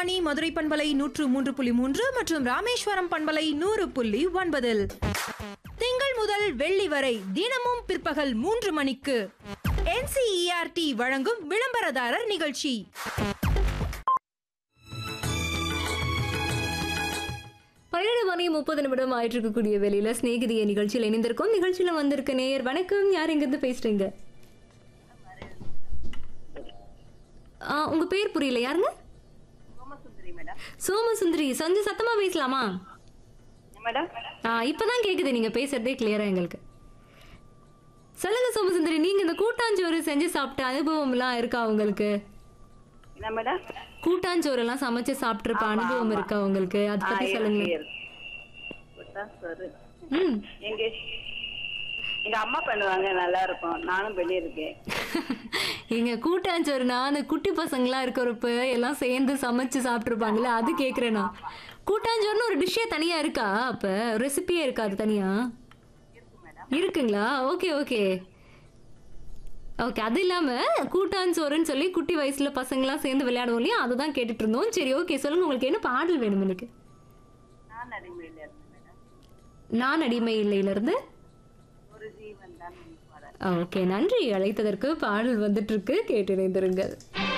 ஆகாஷ்வாணி மதுரை பண்பலை நூற்று மூன்று புள்ளி மூன்று மற்றும் ராமேஸ்வரம் பண்பலை நூறு புள்ளி ஒன்பதில் திங்கள் முதல் வெள்ளி வரை தினமும் பிற்பகல் மூன்று மணிக்கு என்சிஇஆர்டி வழங்கும் விளம்பரதாரர் நிகழ்ச்சி பன்னெண்டு மணி முப்பது நிமிடம் ஆயிட்டு இருக்கக்கூடிய வேலையில சிநேகிதிய நிகழ்ச்சியில் இணைந்திருக்கோம் நிகழ்ச்சியில வந்திருக்க நேயர் வணக்கம் யார் எங்கிருந்து பேசுறீங்க ஆ, உங்க பேர் புரியல யாருங்க சோமசுந்தரி சஞ்சு சத்தமா பேசலாமா மேடம் ஆ, இப்பதான் கேக்குது நீங்க பேசுறதே கிளியரா எங்களுக்கு சொல்லுங்க சோமசுந்தரி நீங்க இந்த கூட்டாஞ்சோறு செஞ்சு சாப்பிட்ட அனுபவம் எல்லாம் இருக்கா உங்களுக்கு என்ன மேடம் கூட்டாஞ்சோறு எல்லாம் சமைச்சு சாப்பிட்டிருப்ப அனுபவம் இருக்கா உங்களுக்கு அதை ஆ, பத்தி இருக்கு, சொல்லுங்க இருக்கு. இப்பதான் சரி. ம் எங்க எங்க அம்மா பண்ணுவாங்க நல்லா இருக்கும் நானும் பண்ணியிருக்கேன் எங்க கூட்டாஞ்சோறுனா அந்த குட்டி பசங்களா இருக்கிறப்ப எல்லாம் சேர்ந்து சமைச்சு சாப்பிட்டுருப்பாங்களே அது கேக்குறேன் நான் கூட்டாஞ்சோறுன்னு ஒரு டிஷ்ஷே தனியா இருக்கா அப்ப ரெசிபியே இருக்கா அது தனியா இருக்குங்களா ஓகே ஓகே ஓகே அது இல்லாம கூட்டாஞ்சோறுன்னு சொல்லி குட்டி வயசுல பசங்களாம் சேர்ந்து விளையாடுவோம் இல்லையா அதுதான் கேட்டுட்டு இருந்தோம் சரி ஓகே சொல்லுங்க உங்களுக்கு என்ன பாடல் வேணும் எனக்கு நான் அடிமையில இருந்தேன் மேடம் நான் அடிமை இல்லையில இருந்து ஒரு ஜீவன் தான் பாடல் ஓகே நன்றி அழைத்ததற்கு பாடல் வந்துட்டு இருக்கு கேட்டு இணைந்திருங்கள்